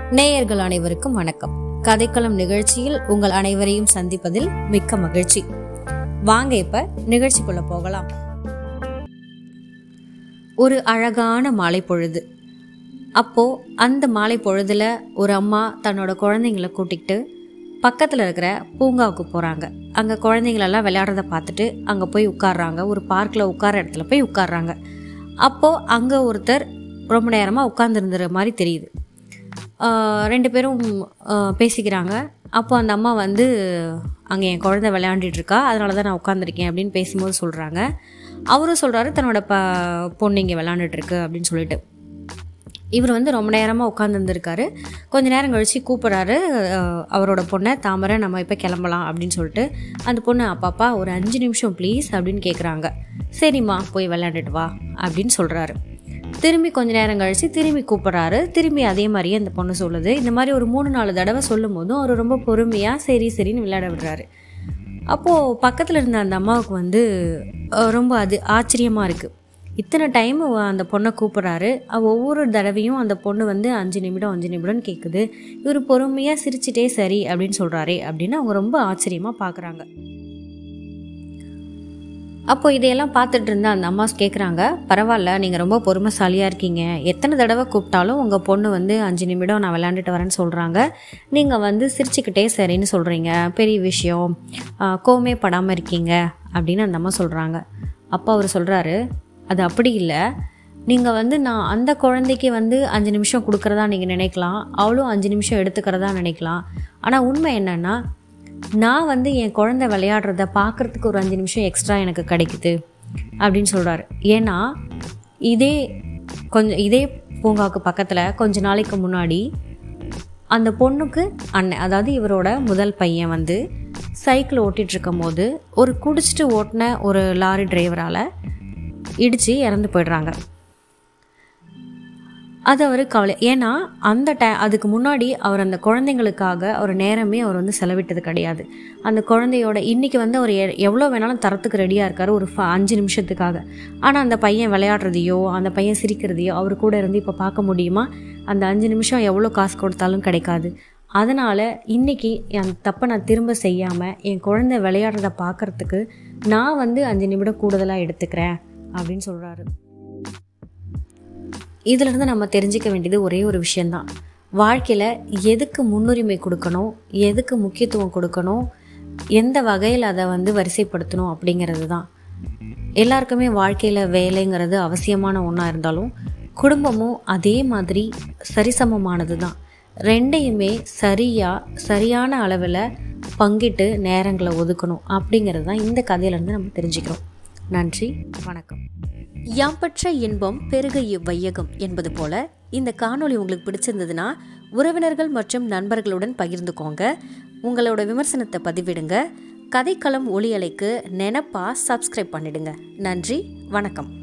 நேயர்கள் அனைவருக்கும் வணக்கம் கதைக்களம் நிகழ்ச்சியில் உங்கள் அனைவரையும் சந்திப்பதில் மிக்க மகிழ்ச்சி வாங்க இப்ப நிகழ்ச்சிக்குள்ள போகலாம் ஒரு அழகான மாலை பொழுது அப்போ அந்த மாலை பொழுதுல ஒரு அம்மா தன்னோட குழந்தைங்களை கூட்டிக்கிட்டு பக்கத்தில் இருக்கிற பூங்காவுக்கு போகிறாங்க அங்கே குழந்தைங்களெல்லாம் விளையாடுறத பார்த்துட்டு அங்கே போய் உட்கார்றாங்க ஒரு பார்க்கில் உட்கார இடத்துல போய் உட்கார்றாங்க அப்போது அங்கே ஒருத்தர் ரொம்ப நேரமாக உட்காந்துருந்துற மாதிரி தெரியுது ஆஹ் ரெண்டு பேரும் ஆஹ் பேசிக்கிறாங்க அப்போ அந்த அம்மா வந்து அங்கே என் குழந்தை விளையாண்டுட்டு இருக்கா அதனால தான் நான் உட்காந்துருக்கேன் அப்படின்னு பேசும்போது சொல்கிறாங்க அவரும் சொல்கிறாரு தன்னோட ப பொண்ணு இங்கே விளையாண்டுட்டு இருக்கு அப்படின்னு சொல்லிட்டு இவர் வந்து ரொம்ப நேரமாக உட்காந்துருந்துருக்காரு கொஞ்ச நேரம் கழித்து கூப்பிட்றாரு அஹ், அவரோட பொண்ணை தாமரை நம்ம இப்போ கிளம்பலாம் அப்படின்னு சொல்லிட்டு அந்த பொண்ணு அப்பாப்பா ஒரு அஞ்சு நிமிஷம் ப்ளீஸ் அப்படின்னு கேட்குறாங்க சரிம்மா போய் விளையாண்டுட்டு வா அப்படின்னு சொல்கிறாரு திரும்பி கொஞ்ச நேரம் கழித்து திரும்பி கூப்பிட்றாரு திரும்பி அதே மாதிரியே அந்த பொண்ணு சொல்லுது இந்த மாதிரி ஒரு மூணு நாலு தடவை சொல்லும் போதும் அவர் ரொம்ப பொறுமையாக சரி சரின்னு விளையாட விடுறாரு அப்போது பக்கத்தில் இருந்த அந்த அம்மாவுக்கு வந்து அஹ், ரொம்ப அது ஆச்சரியமாக இருக்குது இத்தனை டைம் அந்த பொண்ணை கூப்பிட்றாரு அவ ஒவ்வொரு தடவையும் அந்த பொண்ணு வந்து அஞ்சு நிமிடம் அஞ்சு நிமிடம்னு கேட்குது இவர் பொறுமையாக சிரிச்சிட்டே சரி அப்படின்னு சொல்கிறாரே அப்படின்னு அவங்க ரொம்ப ஆச்சரியமாக பார்க்குறாங்க அப்போ இதையெல்லாம் பார்த்துட்டு இருந்த அந்த அம்மா கேட்குறாங்க பரவாயில்ல நீங்கள் ரொம்ப பொறுமைசாலியாக இருக்கீங்க எத்தனை தடவை கூப்பிட்டாலும் உங்கள் பொண்ணு வந்து அஞ்சு நிமிடம் நான் விளையாண்டுட்டு வரேன்னு சொல்கிறாங்க நீங்கள் வந்து சிரிச்சுக்கிட்டே சரின்னு சொல்கிறீங்க பெரிய விஷயம் ஆஹ், கோவமே படாமல் இருக்கீங்க அப்படின்னு அந்த அம்மா சொல்கிறாங்க அப்போ அவர் சொல்கிறாரு அது அப்படி இல்லை நீங்கள் வந்து நான் அந்த குழந்தைக்கு வந்து அஞ்சு நிமிஷம் கொடுக்குறதா நீங்கள் நினைக்கலாம் அவளும் அஞ்சு நிமிஷம் எடுத்துக்கிறதா நினைக்கலாம் ஆனால் உண்மை என்னென்னா நான் வந்து என் குழந்தை விளையாடுறத பார்க்குறதுக்கு ஒரு அஞ்சு நிமிஷம் எக்ஸ்ட்ரா எனக்கு கிடைக்குது அப்படின்னு சொல்கிறாரு ஏன்னா இதே கொஞ்சம் இதே பூங்காவுக்கு பக்கத்தில் கொஞ்ச நாளைக்கு முன்னாடி அந்த பொண்ணுக்கு அண்ணன் அதாவது இவரோட முதல் பையன் வந்து சைக்கிள் ஓட்டிகிட்டு இருக்கும் போது ஒரு குடிச்சிட்டு ஓட்டின ஒரு லாரி டிரைவரால் இடித்து இறந்து போயிடுறாங்க அது அவர் கவலை ஏன்னா அந்த டை அதுக்கு முன்னாடி அவர் அந்த குழந்தைங்களுக்காக அவர் நேரமே அவர் வந்து செலவிட்டது கிடையாது அந்த குழந்தையோட இன்னைக்கு வந்து அவர் எ- எவ்வளோ வேணாலும் தரத்துக்கு ரெடியாக இருக்காரு ஒரு ஃப- அஞ்சு நிமிஷத்துக்காக ஆனால் அந்த பையன் விளையாடுறதையோ அந்த பையன் சிரிக்கிறதையோ அவர் கூட இருந்து இப்போ பார்க்க முடியுமா அந்த அஞ்சு நிமிஷம் எவ்வளோ காசு கொடுத்தாலும் கிடைக்காது அதனால் இன்னைக்கு என் தப்பை நான் திரும்ப செய்யாமல் என் குழந்தை விளையாடுறத பார்க்கறதுக்கு நான் வந்து அஞ்சு நிமிடம் கூடுதலாக எடுத்துக்கிறேன் அப்படின்னு சொல்கிறாரு இதிலிருந்து நம்ம தெரிஞ்சுக்க வேண்டியது ஒரே ஒரு விஷயந்தான் வாழ்க்கையில் எதுக்கு முன்னுரிமை கொடுக்கணும் எதுக்கு முக்கியத்துவம் கொடுக்கணும் எந்த வகையில் அதை வந்து வரிசைப்படுத்தணும் அப்படிங்கிறது தான் எல்லாருக்குமே வாழ்க்கையில் வேலைங்கிறது அவசியமான ஒன்றா இருந்தாலும் குடும்பமும் அதே மாதிரி சரிசமமானது தான் ரெண்டையுமே சரியாக சரியான அளவில் பங்கிட்டு நேரங்களை ஒதுக்கணும் அப்படிங்கிறது தான் இந்த கதையிலேருந்து நம்ம தெரிஞ்சுக்கிறோம் நன்றி வணக்கம் யாம்பற்ற இன்பம் பெருக இவ்வையகம் என்பது போல இந்த காணொளி உங்களுக்கு பிடிச்சிருந்ததுன்னா உறவினர்கள் மற்றும் நண்பர்களுடன் பகிர்ந்துக்கோங்க உங்களோட விமர்சனத்தை பதிவிடுங்க கதைக்களம் ஒளியலைக்கு நெனப்பா சப்ஸ்கிரைப் பண்ணிடுங்க நன்றி வணக்கம்